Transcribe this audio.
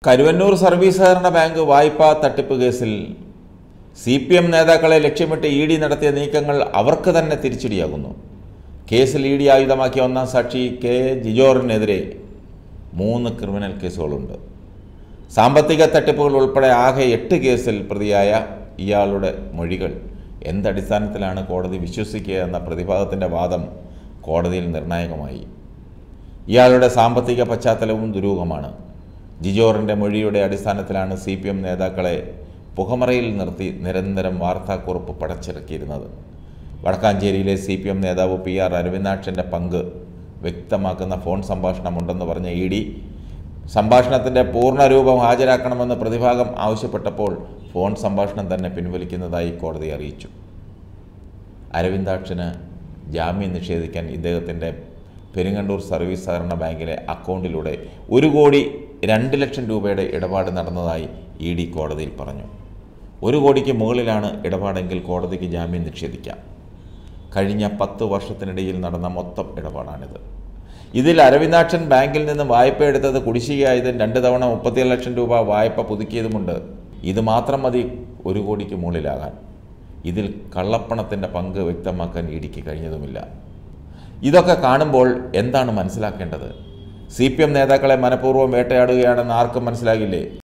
Karuvannur service സഹകരണ bank വായ്പാ തട്ടിപ്പ് കേസിൽ സി പി എം നേതാക്കളെ ലക്ഷ്യമിട്ട് ഇ ഡി നടത്തിയ നീക്കങ്ങൾ അവർക്ക് തന്നെ തിരിച്ചടിയാകുന്നു കേസിൽ ഇ ഡി ആയുധമാക്കിയ ഒന്നാം സാക്ഷി കെ ജിജോറിനെതിരെ മൂന്ന് ക്രിമിനൽ കേസുകളുണ്ട് സാമ്പത്തിക തട്ടിപ്പുകൾ ഉൾപ്പെടെ ആകെ എട്ട് കേസിൽ പ്രതിയായ ഇയാളുടെ മൊഴികൾ എന്തടിസ്ഥാനത്തിലാണ് കോടതി വിശ്വസിക്കുക എന്ന പ്രതിഭാഗത്തിൻ്റെ വാദം കോടതിയിൽ നിർണായകമായി ഇയാളുടെ സാമ്പത്തിക പശ്ചാത്തലവും ദുരൂഹമാണ് ജിജോറിൻ്റെ മൊഴിയുടെ അടിസ്ഥാനത്തിലാണ് സി പി എം നേതാക്കളെ പുകമറയിൽ നിർത്തി നിരന്തരം വാർത്താക്കുറിപ്പ് പടച്ചിറക്കിയിരുന്നത് വടക്കാഞ്ചേരിയിലെ സി പി എം നേതാവ് പി ആർ അരവിന്ദാക്ഷൻ്റെ പങ്ക് വ്യക്തമാക്കുന്ന ഫോൺ സംഭാഷണമുണ്ടെന്ന് പറഞ്ഞ ഇ ഡി സംഭാഷണത്തിൻ്റെ പൂർണ്ണരൂപം ഹാജരാക്കണമെന്ന് പ്രതിഭാഗം ആവശ്യപ്പെട്ടപ്പോൾ ഫോൺ സംഭാഷണം തന്നെ പിൻവലിക്കുന്നതായി കോടതി അറിയിച്ചു അരവിന്ദാക്ഷന് ജാമ്യം നിഷേധിക്കാൻ ഇദ്ദേഹത്തിൻ്റെ പെരിങ്ങണ്ടൂർ സർവീസ് സഹകരണ ബാങ്കിലെ അക്കൗണ്ടിലൂടെ ഒരു കോടി രണ്ട് ലക്ഷം രൂപയുടെ ഇടപാട് നടന്നതായി ഇ ഡി കോടതിയിൽ പറഞ്ഞു ഒരു കോടിക്ക് മുകളിലാണ് ഇടപാടെങ്കിൽ കോടതിക്ക് ജാമ്യം നിഷേധിക്കാം കഴിഞ്ഞ പത്ത് വർഷത്തിനിടയിൽ നടന്ന മൊത്തം ഇടപാടാണിത് ഇതിൽ അരവിന്ദാക്ഷൻ ബാങ്കിൽ നിന്ന് വായ്പ എടുത്തത് കുടിശ്ശികയായതും രണ്ട് തവണ മുപ്പത്തിയേഴ് ലക്ഷം രൂപ വായ്പ പുതുക്കിയതുമുണ്ട് ഇത് മാത്രം മതി ഒരു കോടിക്ക് മുകളിലാകാൻ ഇതിൽ കള്ളപ്പണത്തിൻ്റെ പങ്ക് വ്യക്തമാക്കാൻ ഇടിക്ക് കഴിഞ്ഞതുമില്ല ഇതൊക്കെ കാണുമ്പോൾ എന്താണ് മനസ്സിലാക്കേണ്ടത് സി പി എം നേതാക്കളെ മനഃപൂർവ്വം വേട്ടയാടുകയാണെന്ന് ആർക്കും മനസ്സിലാകില്ലേ